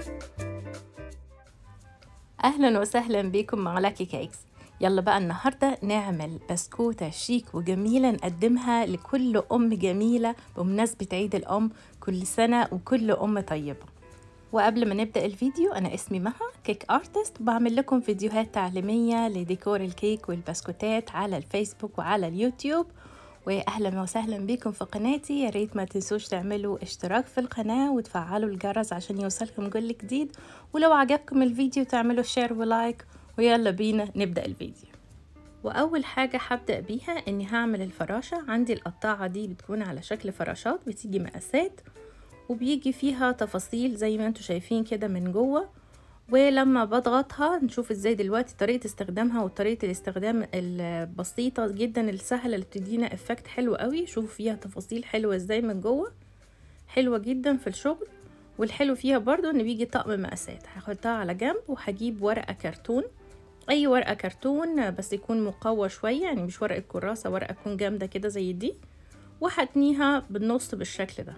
اهلا وسهلا بكم مع لاكي كيكس يلا بقى النهاردة نعمل بسكوتة شيك وجميلة نقدمها لكل أم جميلة بمناسبة عيد الأم كل سنة وكل أم طيبة وقبل ما نبدأ الفيديو أنا اسمي مها كيك أرتست وبعمل لكم فيديوهات تعليمية لديكور الكيك والبسكوتات على الفيسبوك وعلى اليوتيوب واهلا وسهلا بكم في قناتي يا ريت ما تنسوش تعملوا اشتراك في القناه وتفعلوا الجرس عشان يوصلكم كل جديد ولو عجبكم الفيديو تعملوا شير ولايك ويلا بينا نبدا الفيديو واول حاجه هبدا بيها اني هعمل الفراشه عندي القطاعه دي بتكون على شكل فراشات بتيجي مقاسات وبيجي فيها تفاصيل زي ما انتم شايفين كده من جوه ولما بضغطها نشوف ازاي دلوقتي طريقة استخدامها وطريقة الاستخدام البسيطة جدا السهلة اللي بتدينا افكت حلو قوي شوف فيها تفاصيل حلوة ازاي من جوه حلوة جدا في الشغل والحلو فيها برضو ان بيجي طقم مقاسات هاخدها على جنب وهجيب ورقة كرتون اي ورقة كرتون بس يكون مقوى شوية يعني مش ورقة كراسة ورقة تكون جامدة كده زي دي وهتنيها بالنص بالشكل ده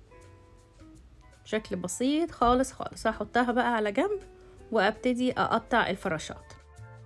شكل بسيط خالص خالص هحطها بقى على جنب وابتدي اقطع الفراشات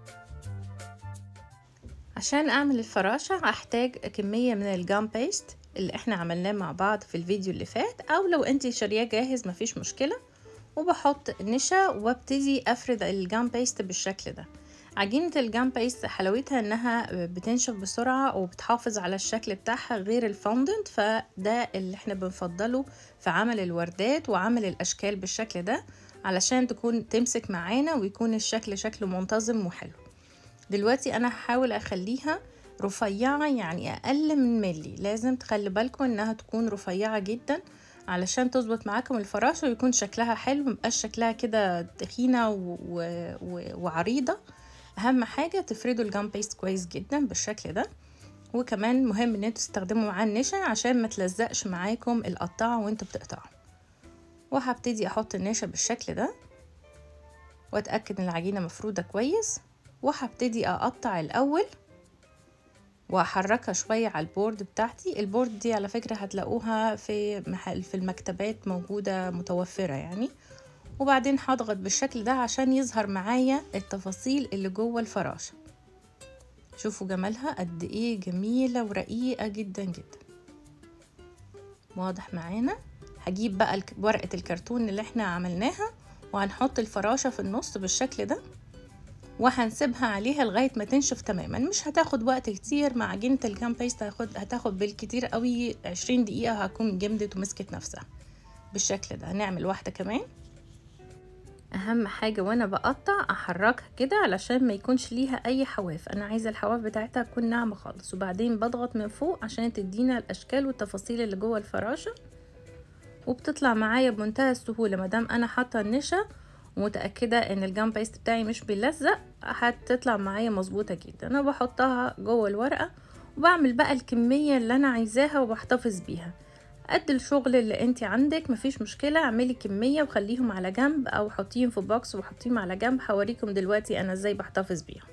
عشان اعمل الفراشة هحتاج كمية من الجام بيست اللي احنا عملناه مع بعض في الفيديو اللي فات او لو انتي شارياه جاهز مفيش مشكلة وبحط نشا وابتدي افرد الجام بيست بالشكل ده عجينة الجام بيست حلاوتها انها بتنشف بسرعة وبتحافظ على الشكل بتاعها غير الفوندنت فده اللي احنا بنفضله في عمل الوردات وعمل الاشكال بالشكل ده علشان تكون تمسك معانا ويكون الشكل شكله منتظم وحلو دلوقتي انا هحاول اخليها رفيعة يعني اقل من ملي لازم تخلي بالكم انها تكون رفيعة جدا علشان تظبط معاكم الفراشة ويكون شكلها حلو مبقاش شكلها كده تخينة و... و... وعريضة اهم حاجة تفردوا الجام بيست كويس جدا بالشكل ده وكمان مهم ان انتوا تستخدموا معاه النشا عشان ما تلزقش معاكم القطاعة وانتوا بتقطعوا وهبتدي احط النشا بالشكل ده واتأكد ان العجينة مفرودة كويس وهبتدي اقطع الاول واحركها شوية على البورد بتاعتي البورد دي على فكرة هتلاقوها في محل في المكتبات موجودة متوفرة يعني وبعدين هضغط بالشكل ده عشان يظهر معايا التفاصيل اللي جوه الفراشة شوفوا جمالها قد ايه جميلة ورقيقة جدا جدا واضح معانا هجيب بقى ورقة الكرتون اللي احنا عملناها وهنحط الفراشة في النص بالشكل ده وهنسيبها عليها لغاية ما تنشف تماما مش هتاخد وقت كتير مع عجينة الجام بيست هتاخد هتاخد بالكتير قوي عشرين دقيقة هتكون جمدت ومسكت نفسها بالشكل ده هنعمل واحدة كمان اهم حاجه وانا بقطع احركها كده علشان ما يكونش ليها اي حواف انا عايزه الحواف بتاعتها تكون ناعمه خالص وبعدين بضغط من فوق عشان تدينا الاشكال والتفاصيل اللي جوه الفراشه وبتطلع معايا بمنتهى السهوله مادام انا حاطه النشا ومتاكده ان الجام بيست بتاعي مش بيلزق هتطلع معايا مظبوطه جدا انا بحطها جوه الورقه وبعمل بقى الكميه اللي انا عايزاها وبحتفظ بيها قد الشغل اللي انت عندك مفيش مشكلة اعملي كمية وخليهم على جنب او حطيهم في بوكس وحطيهم على جنب هوريكم دلوقتي انا ازاي بحتفظ بيهم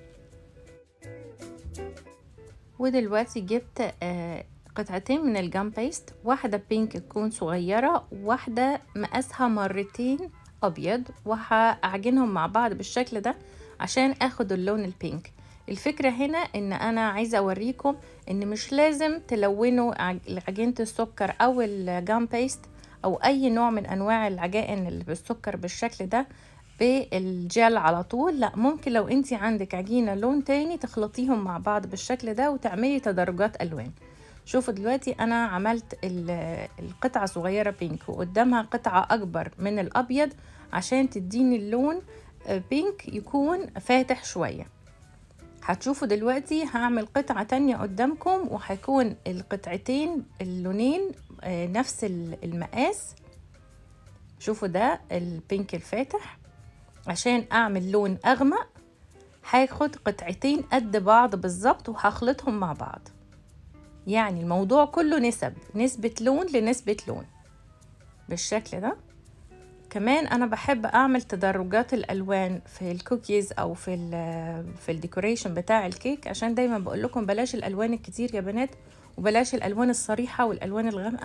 ودلوقتي جبت آه قطعتين من الجام بيست واحدة بينك تكون صغيرة واحدة مقاسها مرتين ابيض وهعجنهم مع بعض بالشكل ده عشان اخد اللون البينك الفكرة هنا ان انا عايزة اوريكم ان مش لازم تلونوا عجينة السكر او الجام بيست او اي نوع من انواع العجائن اللي بالسكر بالشكل ده بالجل على طول لا ممكن لو انت عندك عجينة لون تاني تخلطيهم مع بعض بالشكل ده وتعملي تدرجات الوان شوفوا دلوقتي انا عملت القطعة صغيرة بينك وقدامها قطعة اكبر من الابيض عشان تديني اللون بينك يكون فاتح شويه هتشوفوا دلوقتي هعمل قطعة تانية قدامكم وهيكون القطعتين اللونين نفس المقاس شوفوا ده البينك الفاتح عشان اعمل لون اغمق هاخد قطعتين قد بعض بالظبط وهخلطهم مع بعض يعني الموضوع كله نسب نسبة لون لنسبة لون بالشكل ده كمان انا بحب اعمل تدرجات الالوان في الكوكيز او في ال في الديكوريشن بتاع الكيك عشان دايما بقول لكم بلاش الالوان الكتير يا بنات وبلاش الالوان الصريحه والالوان الغامقه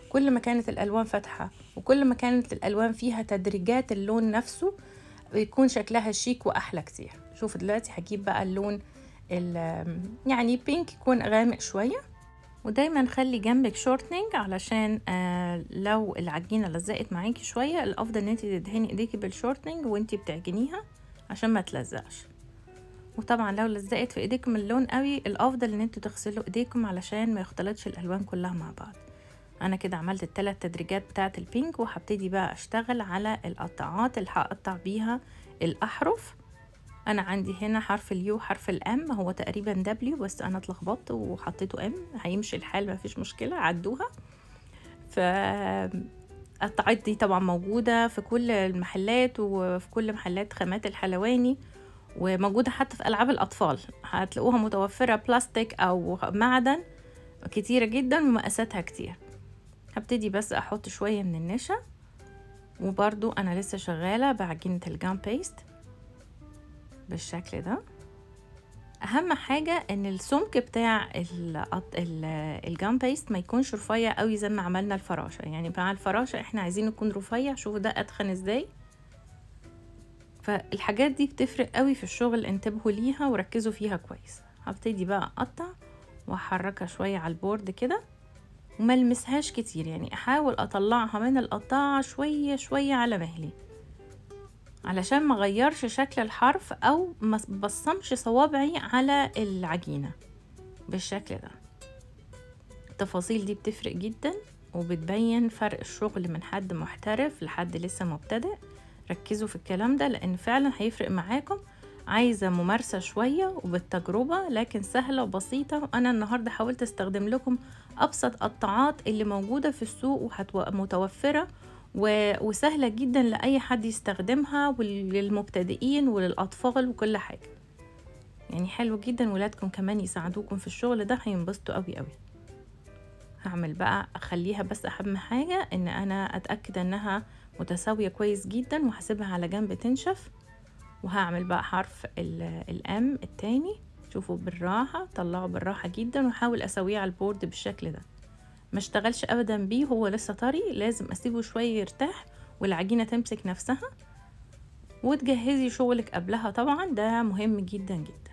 كل ما كانت الالوان فاتحه وكل ما كانت الالوان فيها تدريجات اللون نفسه بيكون شكلها شيك واحلى كتير شوف دلوقتي هجيب بقى اللون يعني بينك يكون غامق شويه ودايما خلي جنبك شورتنينج علشان آه لو العجينه لزقت معاكي شويه الافضل ان انت تدهني ايديكي بالشورتنينج وانت بتعجنيها عشان ما تلزقش وطبعا لو لزقت في ايديكم اللون قوي الافضل ان انتوا تغسلوا ايديكم علشان ما يختلطش الالوان كلها مع بعض انا كده عملت الثلاث تدريجات بتاعه البينك وهبتدي بقى اشتغل على القطعات اللي هقطع بيها الاحرف انا عندي هنا حرف اليو حرف الام هو تقريبا دبليو بس انا اتلخبطت وحطيته ام هيمشي الحال ما فيش مشكله عدوها ف القطعات دي طبعا موجودة في كل المحلات وفي كل محلات خامات الحلواني وموجودة حتى في ألعاب الأطفال هتلاقوها متوفرة بلاستيك أو معدن كتيرة جدا ومقاساتها كتير هبتدي بس أحط شوية من النشا وبرضو أنا لسه شغالة بعجينة الجام بيست بالشكل ده اهم حاجه ان السمك بتاع الجام بيست ما يكونش رفيع قوي زي ما عملنا الفراشه يعني مع الفراشه احنا عايزين يكون رفيع شوفوا ده اتخن ازاي فالحاجات دي بتفرق قوي في الشغل انتبهوا ليها وركزوا فيها كويس هبتدي بقى اقطع واحركها شويه على البورد كده وما المسهاش كتير يعني احاول اطلعها من القطاعه شويه شويه على مهلي علشان ما غيرش شكل الحرف او ما بصمش صوابعي على العجينة بالشكل ده التفاصيل دي بتفرق جدا وبتبين فرق الشغل من حد محترف لحد لسه مبتدئ ركزوا في الكلام ده لان فعلا هيفرق معاكم عايزة ممارسة شوية وبالتجربة لكن سهلة وبسيطة وأنا النهاردة حاولت استخدم لكم أبسط قطعات اللي موجودة في السوق ومتوفرة وسهلة جدا لأي حد يستخدمها وللمبتدئين وللأطفال وكل حاجة يعني حلو جدا ولادكم كمان يساعدوكم في الشغل ده هينبسطوا قوي قوي هعمل بقى اخليها بس اهم حاجة ان انا اتأكد انها متساوية كويس جدا وهسيبها على جنب تنشف وهعمل بقى حرف الام التاني شوفوا بالراحة طلعوا بالراحة جدا وحاول اسويه على البورد بالشكل ده ما اشتغلش ابدا بيه هو لسه طري لازم اسيبه شويه يرتاح والعجينه تمسك نفسها وتجهزي شغلك قبلها طبعا ده مهم جدا جدا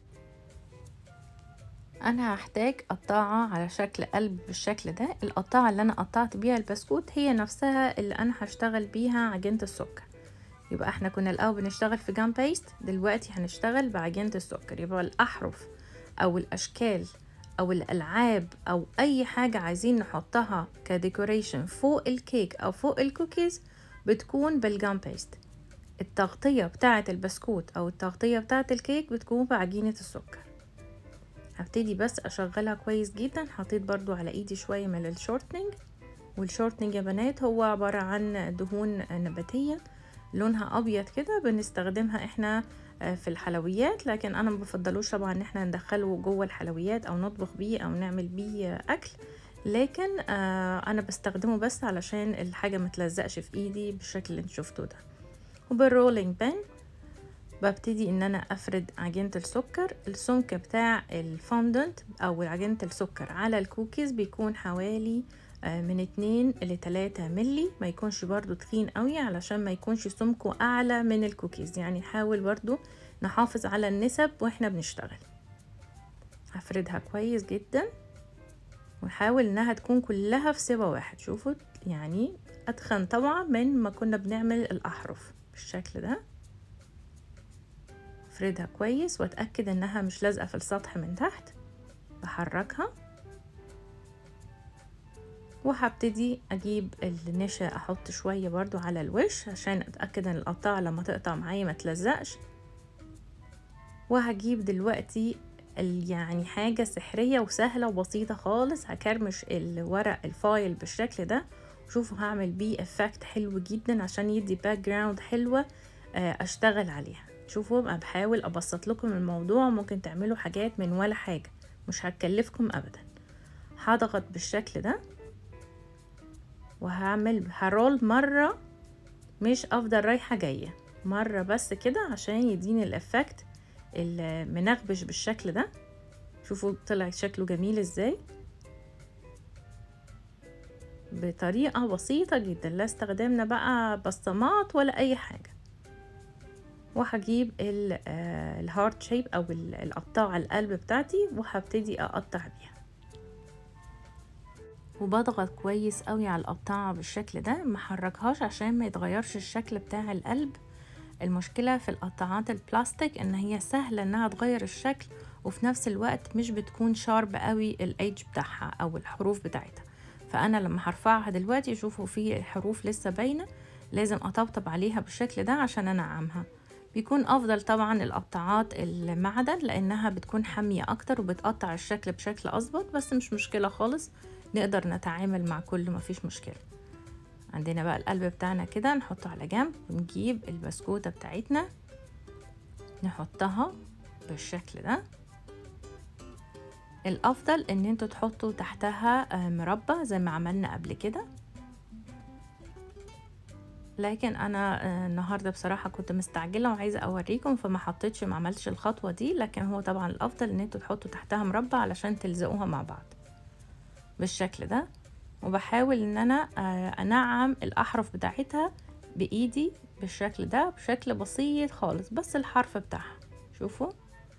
انا هحتاج قطاعة على شكل قلب بالشكل ده القطاعة اللي انا قطعت بيها البسكوت هي نفسها اللي انا هشتغل بيها عجينة السكر يبقى احنا كنا الاول بنشتغل في جام بيست دلوقتي هنشتغل بعجينة السكر يبقى الاحرف او الاشكال او الالعاب او اي حاجة عايزين نحطها كديكوريشن فوق الكيك او فوق الكوكيز بتكون بالجام بيست التغطية بتاعة البسكوت او التغطية بتاعة الكيك بتكون بعجينة السكر هبتدي بس اشغلها كويس جدا حطيت برضو على ايدي شوية من الشورتنينج والشورتنينج يا بنات هو عبارة عن دهون نباتية لونها ابيض كده بنستخدمها احنا آه، في الحلويات لكن انا ما بفضلوش طبعا ان احنا ندخله جوه الحلويات او نطبخ بيه او نعمل بيه اكل لكن آه انا بستخدمه بس علشان الحاجة ما تلزقش في ايدي بالشكل اللي انت شفتوه ده وبالرولينج بان ببتدي ان انا افرد عجينة السكر السمك بتاع الفوندنت او عجينة السكر على الكوكيز بيكون حوالي آه، من اتنين لتلاتة ملي ما يكونش برضو تخين قوي علشان ما يكونش سمكه اعلى من الكوكيز يعني نحاول برضو نحافظ على النسب واحنا بنشتغل هفردها كويس جدا ونحاول انها تكون كلها في سوا واحد شوفوا يعني اتخن طبعا من ما كنا بنعمل الاحرف بالشكل ده افردها كويس واتاكد انها مش لازقه في السطح من تحت بحركها وهبتدي اجيب النشا احط شوية برضو على الوش عشان اتأكد ان القطاعة لما تقطع معايا ما تلزقش وهجيب دلوقتي يعني حاجة سحرية وسهلة وبسيطة خالص هكرمش الورق الفايل بالشكل ده شوفوا هعمل بيه افكت حلو جدا عشان يدي باك جراوند حلوة آه، اشتغل عليها شوفوا بحاول ابسط لكم الموضوع ممكن تعملوا حاجات من ولا حاجة مش هتكلفكم ابدا هضغط بالشكل ده وهعمل هرول مرة مش افضل رايحة جاية مرة بس كده عشان يديني الافكت المنغبش بالشكل ده شوفوا طلع شكله جميل ازاي بطريقة بسيطة جدا لا استخدمنا بقى بصمات ولا اي حاجة وهجيب الهارت شيب او القطاعة القلب بتاعتي وهبتدي اقطع بيها وبضغط كويس قوي على القطاعة بالشكل ده محركهاش عشان ما يتغيرش الشكل بتاع القلب المشكلة في القطاعات البلاستيك ان هي سهلة انها تغير الشكل وفي نفس الوقت مش بتكون شارب قوي الايدج بتاعها او الحروف بتاعتها فانا لما هرفعها دلوقتي شوفوا في حروف لسه باينة لازم اطبطب عليها بالشكل ده عشان انعمها بيكون افضل طبعا القطاعات المعدن لانها بتكون حامية اكتر وبتقطع الشكل بشكل اظبط بس مش مشكلة خالص نقدر نتعامل مع كله مفيش مشكلة عندنا بقى القلب بتاعنا كده نحطه على جنب ونجيب البسكوتة بتاعتنا نحطها بالشكل ده الافضل ان انتوا تحطوا تحتها مربى زي ما عملنا قبل كده لكن انا النهارده بصراحه كنت مستعجله وعايزه اوريكم فما حطيتش ما عملتش الخطوه دي لكن هو طبعا الافضل ان انتوا تحطوا تحتها مربى علشان تلزقوها مع بعض بالشكل ده وبحاول ان انا انعم الاحرف بتاعتها بايدي بالشكل ده بشكل بسيط خالص بس الحرف بتاعها شوفوا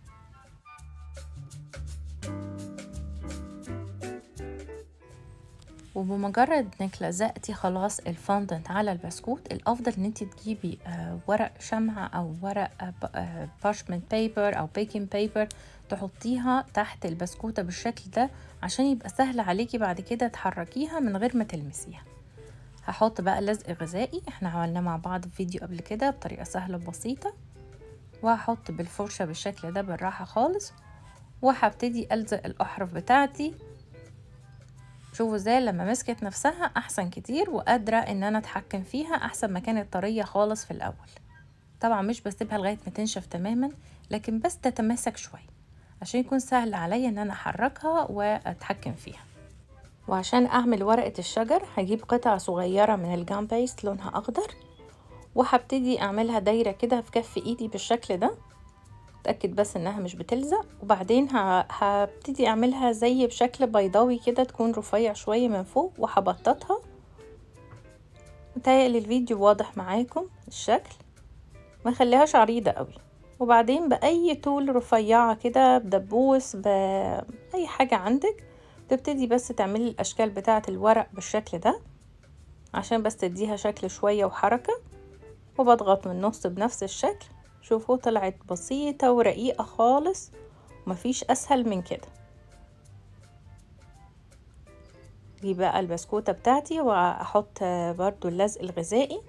وبمجرد انك لزقتي خلاص الفوندنت على البسكوت الافضل ان انت تجيبي ورق شمعة او ورق بارشمنت بيبر او بيكنج بيبر تحطيها تحت البسكوتة بالشكل ده عشان يبقى سهل عليكي بعد كده تحركيها من غير ما تلمسيها هحط بقى لزق غذائي احنا عملناه مع بعض في فيديو قبل كده بطريقة سهلة وبسيطة وهحط بالفرشة بالشكل ده بالراحة خالص وهبتدي ألزق الأحرف بتاعتي شوفوا ازاي لما مسكت نفسها احسن كتير وقادرة ان انا اتحكم فيها احسن ما كانت طرية خالص في الاول طبعا مش بسيبها لغاية ما تنشف تماما لكن بس تتماسك شوية عشان يكون سهل عليا ان انا احركها واتحكم فيها وعشان اعمل ورقة الشجر هجيب قطعة صغيرة من الجام بيست لونها اخضر وهبتدي اعملها دايرة كده في كف ايدي بالشكل ده اتاكد بس انها مش بتلزق وبعدين هبتدي اعملها زي بشكل بيضاوي كده تكون رفيع شوية من فوق وهبططها متهيألي الفيديو واضح معاكم الشكل ما خليهاش عريضة قوي وبعدين بأي طول رفيعة كده بدبوس بأي حاجة عندك تبتدي بس تعملي الأشكال بتاعة الورق بالشكل ده عشان بس تديها شكل شوية وحركة وبضغط من النص بنفس الشكل شوفوا طلعت بسيطة ورقيقة خالص مفيش أسهل من كده دي بقى البسكوتة بتاعتي وأحط برضو اللزق الغذائي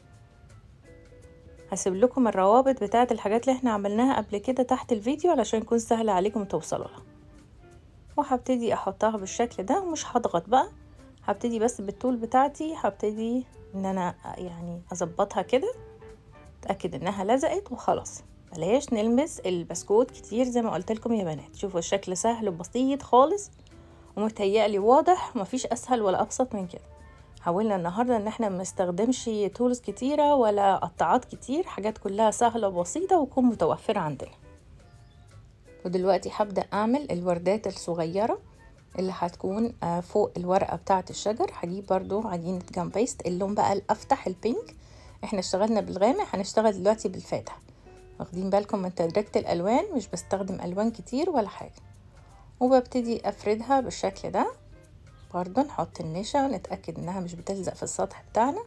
هسيب لكم الروابط بتاعت الحاجات اللي احنا عملناها قبل كده تحت الفيديو علشان يكون سهل عليكم توصلوا لها وهبتدي احطها بالشكل ده ومش هضغط بقى هبتدي بس بالطول بتاعتي هبتدي ان انا يعني اظبطها كده اتاكد انها لزقت وخلاص بلاش نلمس البسكوت كتير زي ما قلت لكم يا بنات شوفوا الشكل سهل وبسيط خالص ومتهيألي واضح ومفيش اسهل ولا ابسط من كده حاولنا النهاردة ان احنا منستخدمش تولز كتيرة ولا قطعات كتير حاجات كلها سهلة وبسيطة وتكون متوفرة عندنا ودلوقتي هبدأ اعمل الوردات الصغيرة اللي هتكون فوق الورقة بتاعة الشجر هجيب برضو عجينة جام بيست اللون بقى الافتح البينك احنا اشتغلنا بالغامق هنشتغل دلوقتي بالفاتح واخدين بالكم من تدرجة الالوان مش بستخدم الوان كتير ولا حاجة وببتدي افردها بالشكل ده برضو نحط النشا ونتأكد انها مش بتلزق في السطح بتاعنا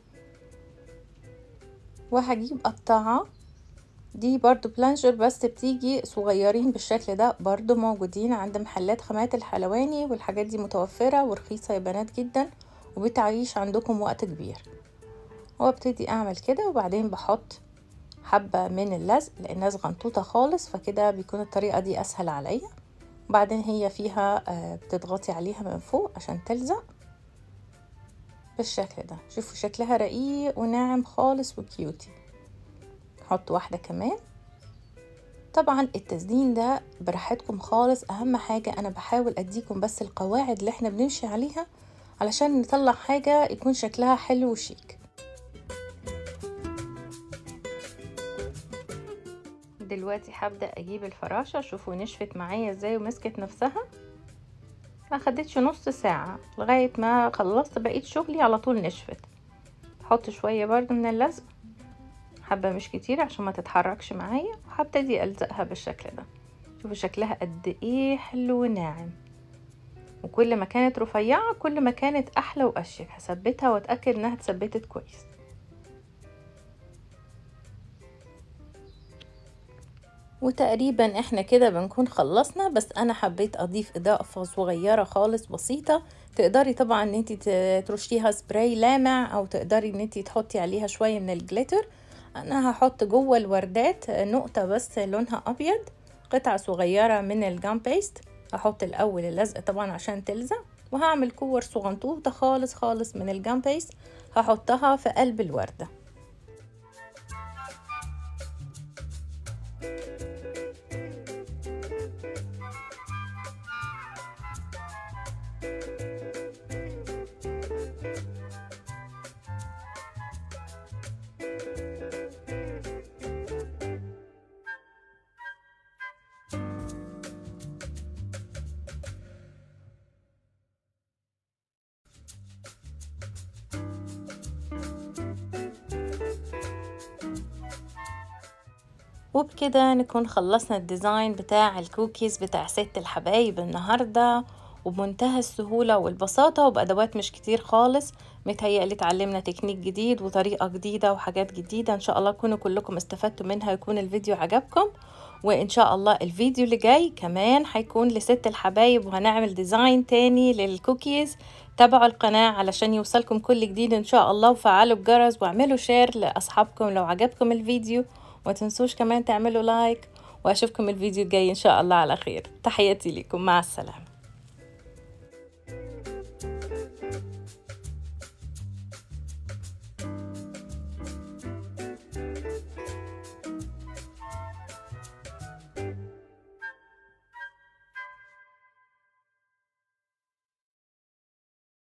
وهجيب قطاعة دي برضو بلانجر بس بتيجي صغيرين بالشكل ده برضو موجودين عند محلات خامات الحلواني والحاجات دي متوفرة ورخيصة يا بنات جدا وبتعيش عندكم وقت كبير وابتدي اعمل كده وبعدين بحط حبة من اللزق لانها صغنطوطة خالص فكده بيكون الطريقة دي اسهل عليا وبعدين هي فيها بتضغطي عليها من فوق عشان تلزق بالشكل ده شوفوا شكلها رقيق وناعم خالص وكيوتي نحط واحدة كمان طبعا التزيين ده براحتكم خالص اهم حاجة انا بحاول اديكم بس القواعد اللي احنا بنمشي عليها علشان نطلع حاجة يكون شكلها حلو وشيك دلوقتي هبدأ اجيب الفراشة شوفوا نشفت معايا ازاي ومسكت نفسها ما خدتش نص ساعة لغاية ما خلصت بقيت شغلي على طول نشفت هحط شوية برضو من اللزق حبة مش كتير عشان ما تتحركش معايا وهبتدي ألزقها بالشكل ده شوفوا شكلها قد ايه حلو وناعم وكل ما كانت رفيعة كل ما كانت أحلى وأشيك هثبتها وأتأكد إنها اتثبتت كويس وتقريبا احنا كده بنكون خلصنا بس انا حبيت اضيف اضافة صغيرة خالص بسيطة تقدري طبعا ان انت ترشيها سبراي لامع او تقدري ان انت تحطي عليها شوية من الجليتر انا هحط جوه الوردات نقطة بس لونها ابيض قطعة صغيرة من الجام بيست هحط الاول اللزق طبعا عشان تلزق وهعمل كور صغنطوطة خالص خالص من الجام بيست هحطها في قلب الوردة وبكده نكون خلصنا الديزاين بتاع الكوكيز بتاع ست الحبايب النهاردة وبمنتهى السهولة والبساطة وبأدوات مش كتير خالص متهيألي اتعلمنا تكنيك جديد وطريقة جديدة وحاجات جديدة ان شاء الله تكونوا كلكم استفدتوا منها يكون الفيديو عجبكم وان شاء الله الفيديو اللي جاي كمان هيكون لست الحبايب وهنعمل ديزاين تاني للكوكيز تابعوا القناة علشان يوصلكم كل جديد ان شاء الله وفعلوا الجرس واعملوا شير لاصحابكم لو عجبكم الفيديو وما تنسوش كمان تعملوا لايك واشوفكم الفيديو الجاي ان شاء الله على خير تحياتي لكم مع السلامه